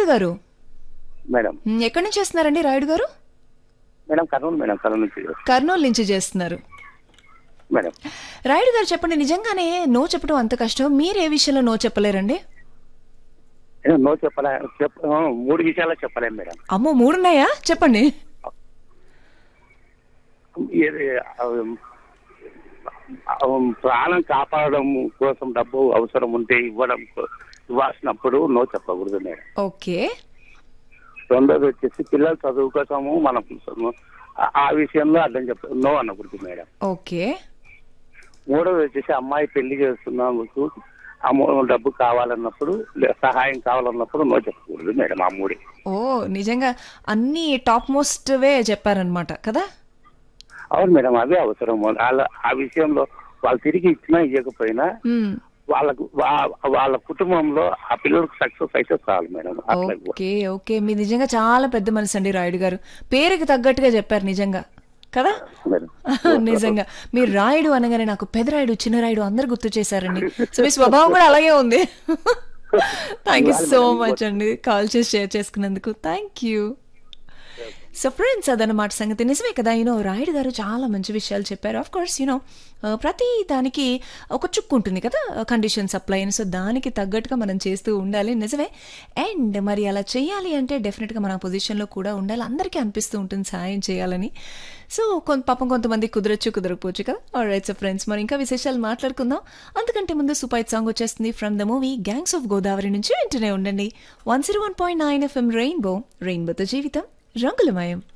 రాయుడు గారు మేడం మ్, ఎక్కడి నుంచి చేస్తున్నారండి రాయుడు గారు మేడం కర్నూలు మేడం కర్నూలు నుంచి కర్నూలు నుంచి చేస్తున్నారు మేడం రాయుడు గారు చెప్పండి నిజంగానే నో చెప్పడం అంత కష్టం మీరు ఏ విషయంలో నో చెప్పలేరండి ఏ, నో చెప్పలే చెప్ప ఆ, మూడు విషయాలు చెప్పలేం మేడం అమ్మో మూడున్నాయా చెప్పండి ఏది, ఆ, ఆ, ప్రాణం కాపాడడం కోసం డబ్బు అవసరం ఉంటే ఇవ్వడం కో- ఇవ్వాల్సినప్పుడు నో చెప్పకూడదు మేడం ఓకే రెండోది వచ్చేసి పిల్లల చదువు కోసము మనం ఆ- ఆ విషయంలో అర్థం చెప్ప నో అనకూడదు మేడం ఓకే మూడోది వచ్చేసి అమ్మాయి పెళ్లి చేస్తున్నందుకు అమ్మో డబ్బు కావాలన్నప్పుడు లే- సహాయం కావాలన్నప్పుడు నో చెప్పకూడదు మేడం ఆ మూడే ఓ నిజంగా అన్ని టాప్ మోస్ట్ వే చెప్పారనమాట కదా అవును మేడం అవే అవసరం వాళ్ళ ఆ విషయంలో వాళ్ళు తిరిగి ఇచ్చినా ఇవ్వకపోయినా మ్, వాళ్ళకు వా- వాళ్ళ కుటుంబంలో ఆ పిల్లలకు సక్సెస్ అయితే చాలు మేడం అట్లా ఓకే ఓకే మీ నిజంగా చాలా పెద్ద మనసు అండి రాయుడు గారు పేరుకి తగ్గట్టుగా చెప్పారు నిజంగా కదా మేడం నిజంగా మీరు రాయుడు అనగానే నాకు పెదరాయుడు చిన్నరాయుడు అందరు గుర్తు చేశారండి సో మీ స్వభావం కూడా అలాగే ఉంది థ్యాంక్ యూ సో మచ్ అండి కాల్ చేసి షేర్ చేసుకున్నందుకు థ్యాంక్ యూ సో ఫ్రెండ్స్ అదనమాట సంగతి నిజమే కదా యూనో రాయుడు గారు చాలా మంచి విషయాలు చెప్పారు ఆఫ్ కోర్స్ యూనో ప్రతి దానికి ఒక చుక్కు ఉంటుంది కదా కండిషన్స్ అప్లై అని సో దానికి తగ్గట్టుగా మనం చేస్తూ ఉండాలి నిజమే అండ్ మరి అలా చేయాలి అంటే డెఫినెట్గా మన పొజిషన్లో కూడా ఉండాలి అందరికీ అనిపిస్తూ ఉంటుంది సాయం చేయాలని సో కొంత పాపం కొంతమంది కుదరచ్చు కుదరకపోవచ్చు కదా రైట్ సో ఫ్రెండ్స్ మరి ఇంకా విశేషాలు మాట్లాడుకుందాం అంతకంటే ముందు సూపైట్ సాంగ్ వచ్చేస్తుంది from the movie gangs of Godavari నుంచి వింటూనే ఉండండి one zero one point nine FM rainbow రెయిన్బోతో జీవితం రంగులమయం